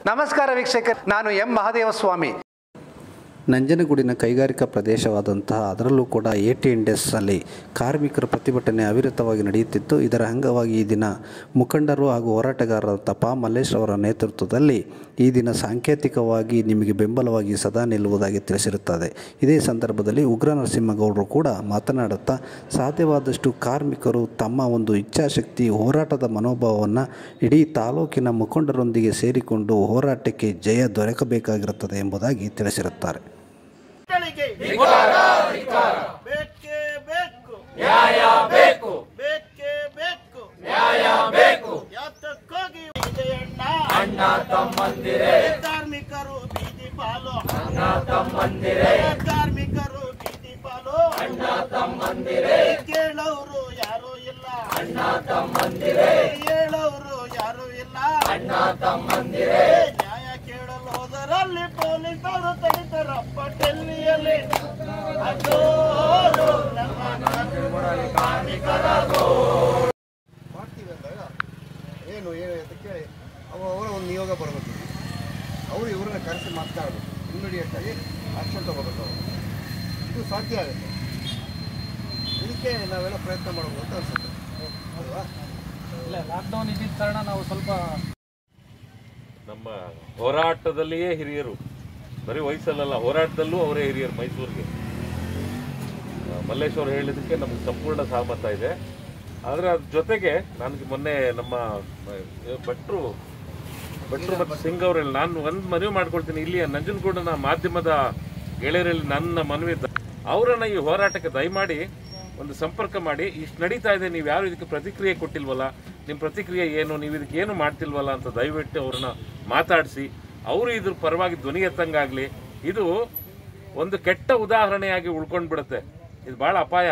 ನಮಸ್ಕಾರ ವೀಕ್ಷಕರ್ ನಾನು ಎಂ ಮಹಾದೇವಸ್ವಾಮಿ ನಂಜನಗೂಡಿನ ಕೈಗಾರಿಕಾ ಪ್ರದೇಶವಾದಂತಹ ಅದರಲ್ಲೂ ಕೂಡ ಎ ಟಿ ಇಂಡಸ್ಟ್ರಿಯಲ್ಲಿ ಕಾರ್ಮಿಕರ ಪ್ರತಿಭಟನೆ ಅವಿರತವಾಗಿ ನಡೆಯುತ್ತಿದ್ದು ಇದರ ಅಂಗವಾಗಿ ಈ ದಿನ ಮುಖಂಡರು ಹಾಗೂ ಹೋರಾಟಗಾರರಾದ ಪಾ ಮಲ್ಲೇಶ್ ಅವರ ನೇತೃತ್ವದಲ್ಲಿ ಈ ದಿನ ಸಾಂಕೇತಿಕವಾಗಿ ನಿಮಗೆ ಬೆಂಬಲವಾಗಿ ಸದಾ ನಿಲ್ಲುವುದಾಗಿ ತಿಳಿಸಿರುತ್ತದೆ ಇದೇ ಸಂದರ್ಭದಲ್ಲಿ ಉಗ್ರ ನರಸಿಂಹಗೌಡರು ಕೂಡ ಮಾತನಾಡುತ್ತಾ ಸಾಧ್ಯವಾದಷ್ಟು ಕಾರ್ಮಿಕರು ತಮ್ಮ ಒಂದು ಇಚ್ಛಾಶಕ್ತಿ ಹೋರಾಟದ ಮನೋಭಾವವನ್ನು ಇಡೀ ತಾಲೂಕಿನ ಮುಖಂಡರೊಂದಿಗೆ ಸೇರಿಕೊಂಡು ಹೋರಾಟಕ್ಕೆ ಜಯ ದೊರಕಬೇಕಾಗಿರುತ್ತದೆ ಎಂಬುದಾಗಿ ತಿಳಿಸಿರುತ್ತಾರೆ ಮಕ್ಕಳಿಗೆ ಬೇಕೇ ಬೇಕು ನ್ಯಾಯ ಬೇಕು ಬೇಕೇ ಬೇಕು ನ್ಯಾಯ ಬೇಕು ಯಾತಕ್ಕೋಗಿ ವಿಜಯಣ್ಣ ಅಣ್ಣ ತಮ್ಮಂದಿರೇ ಕಾರ್ಮಿಕರು ಬೀದಿ ಪಾಲು ಅಣ್ಣ ತಮ್ಮಂದಿರೇ ಕಾರ್ಮಿಕರು ಬೀದಿ ಪಾಲು ಅಣ್ಣ ತಮ್ಮಂದಿರೇ ಕೇಳೋರು ಯಾರು ಇಲ್ಲ ಅಣ್ಣ ತಮ್ಮಂದಿರೇ ಹೇಳೋರು ಯಾರು ಇಲ್ಲ ಅಣ್ಣ ತಮ್ಮಂದಿರೇ ನ್ಯಾಯ ಕೇಳಲು ಹೋದರಲ್ಲಿ ಪೊಲೀಸರು ತಡಿತಾರಪ್ಪ ಡೆಲ್ಲಿಯಲ್ಲಿ ಅದು ನಮ್ಮ ಕಾರ್ಮಿಕರ ಮಾಡ್ತೀವಿ ಅಂದಾಗ ಏನು ಏನು ಅಂತ ಕೇಳಿ ಅವ ಅವರ ಒಂದು ನಿಯೋಗ ಬರಬೇಕು ಅವರು ಇವರನ್ನ ಕರೆಸಿ ಮಾತನಾಡಬೇಕು ಇಮಿಡಿಯೇಟ್ ಆಗಿ ಆಕ್ಷನ್ ತಗೋಬೇಕು ಅವರು ಇದು ಸಾಧ್ಯ ಆಗುತ್ತೆ ಇದಕ್ಕೆ ನಾವೆಲ್ಲ ಪ್ರಯತ್ನ ಮಾಡಬೇಕು ಅಂತ ಅನ್ಸುತ್ತೆ ಅಲ್ವಾ ಇಲ್ಲ ಲಾಕ್ಡೌನ್ ಇದ್ದಿದ್ದ ಕಾರಣ ನಾವು ಸ್ವಲ್ಪ ನಮ್ಮ ಹೋರಾಟದಲ್ಲಿಯೇ ಹಿರಿಯರು ಬರೀ ವಯಸ್ಸಲ್ಲ ಹೋರಾಟದಲ್ಲೂ ಅವರೇ ಹಿರಿಯರು ಮೈಸೂರಿಗೆ ಆ, ಮಲ್ಲೇಶ್ ಅವರು ಹೇಳಿದ್ದಕ್ಕೆ ನಮ್ಗೆ ಸಂಪೂರ್ಣ ಸಹಮತ ಇದೆ ಆದರೆ ಅದ್ರ ಜೊತೆಗೆ ನನಗೆ ಮೊನ್ನೆ ನಮ್ಮ ಆ, ಭಟ್ರು ಭಟ್ರು ಮತ್ತು ಸಿಂಗ್ ಅವರಲ್ಲಿ ನಾನು ಒಂದು ಮನವಿ ಮಾಡ್ಕೊಳ್ತೀನಿ ಇಲ್ಲಿಯ ನಂಜನಗೂಡಿನ ಮಾಧ್ಯಮದ ಗೆಳೆಯರಲ್ಲಿ ನನ್ನ ಮನವಿ ಇದ್ದ ಅವರನ್ನ ಈ ಹೋರಾಟಕ್ಕೆ ದಯಮಾಡಿ ಒಂದು ಸಂಪರ್ಕ ಮಾಡಿ ಇಷ್ಟು ನಡೀತಾ ಇದೆ ನೀವು ಯಾರು ಇದಕ್ಕೆ ಪ್ರತಿಕ್ರಿಯೆ ಕೊಟ್ಟಿಲ್ವಲ್ಲ ನಿಮ್ಮ ಪ್ರತಿಕ್ರಿಯೆ ಏನು ನೀವು ಇದಕ್ಕೆ ಏನು ಮಾಡ್ತಿಲ್ವಲ್ಲ ಅಂತ ದಯವಿಟ್ಟು ಅವ್ರನ್ನ ಮಾತಾಡಿಸಿ ಅವರು ಇದ್ರ ಪರವಾಗಿ ಧ್ವನಿ ಎತ್ತಂಗಾಗ್ಲಿ ಇದು ಒಂದು ಕೆಟ್ಟ ಉದಾಹರಣೆಯಾಗಿ ಉಳ್ಕೊಂಡು ಬಿಡುತ್ತೆ ಇದು ಬಹಳ ಅಪಾಯ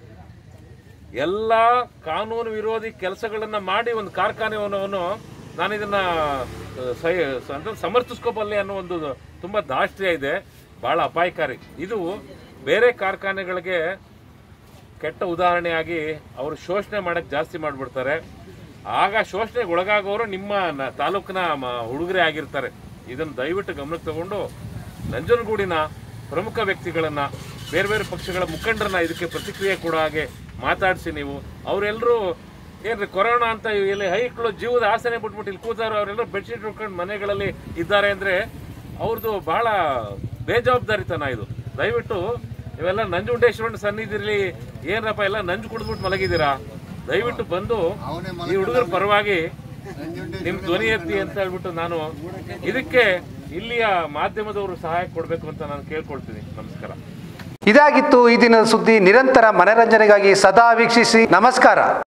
ಎಲ್ಲ ಕಾನೂನು ವಿರೋಧಿ ಕೆಲಸಗಳನ್ನ ಮಾಡಿ ಒಂದು ಕಾರ್ಖಾನೆಯನ್ನು ನಾನು ಇದನ್ನ ಆ, ಸೈ- ಅಂದ್ರೆ ಸಮರ್ಥಿಸ್ಕೋಬಲ್ಲೆ ಅನ್ನೋ ಒಂದು ತುಂಬಾ ದಾಷ್ಟ್ರ್ಯ ಇದೆ ಬಹಳ ಅಪಾಯಕಾರಿ ಇದು ಬೇರೆ ಕಾರ್ಖಾನೆಗಳಿಗೆ ಕೆಟ್ಟ ಉದಾಹರಣೆಯಾಗಿ ಅವರು ಶೋಷಣೆ ಮಾಡಕ್ ಜಾಸ್ತಿ ಮಾಡ್ಬಿಡ್ತಾರೆ ಆಗ ಶೋಷಣೆಗೆ ಒಳಗಾಗೋರು ನಿಮ್ಮ ನ- ತಾಲೂಕಿನ ಮ- ಹುಡುಗರೇ ಆಗಿರ್ತಾರೆ ಇದನ್ನು ದಯವಿಟ್ಟು ಗಮನಕ್ಕೆ ತಗೊಂಡು ನಂಜನಗೂಡಿನ ಪ್ರಮುಖ ವ್ಯಕ್ತಿಗಳನ್ನ ಬೇರೆ ಬೇರೆ ಪಕ್ಷಗಳ ಮುಖಂಡರನ್ನ ಇದಕ್ಕೆ ಪ್ರತಿಕ್ರಿಯೆ ಕೊಡೋ ಹಾಗೆ ಮಾತಾಡಿಸಿ ನೀವು ಅವರೆಲ್ಲರೂ ಏನ್ರಿ ಕೊರೋನಾ ಅಂತ ಇಲ್ಲಿ ಹೈಕ್ಳು ಜೀವದ ಆಸನೆ ಬಿಟ್ಬಿಟ್ಟು ಇಲ್ಲಿ ಕೂತಾರೋ ಅವರೆಲ್ಲರೂ ಬೆಡ್ಶೀಟ್ ಉಟ್ಕೊಂಡು ಮನೆಗಳಲ್ಲಿ ಇದ್ದಾರೆ ಅಂದ್ರೆ ಅವ್ರದ್ದು ಬಹಳ ಬೇಜವಾಬ್ದಾರಿತನ ಇದು ದಯವಿಟ್ಟು ಇವೆಲ್ಲ ನಂಜುಂಡೇಶ್ವರನ ಸನ್ನಿಧಿಲಿ ಏನಪ್ಪ ಎಲ್ಲ ನಂಜು ಕುಡಿದ್ಬಿಟ್ಟು ಮಲಗಿದ್ದೀರಾ ದಯವಿಟ್ಟು ಬಂದು ಈ ಹುಡುಗರ ಪರವಾಗಿ ನಿಮ್ ಧ್ವನಿ ಎತ್ತಿ ಅಂತ ಹೇಳ್ಬಿಟ್ಟು ನಾನು ಇದಕ್ಕೆ ಇಲ್ಲಿಯ ಮಾಧ್ಯಮದವರು ಸಹಾಯ ಕೊಡಬೇಕು ಅಂತ ನಾನು ಕೇಳ್ಕೊಳ್ತೀನಿ ನಮಸ್ಕಾರ ಇದಾಗಿತ್ತು ಈ ದಿನದ ಸುದ್ದಿ ನಿರಂತರ ಮನರಂಜನೆಗಾಗಿ ಸದಾ ವೀಕ್ಷಿಸಿ ನಮಸ್ಕಾರ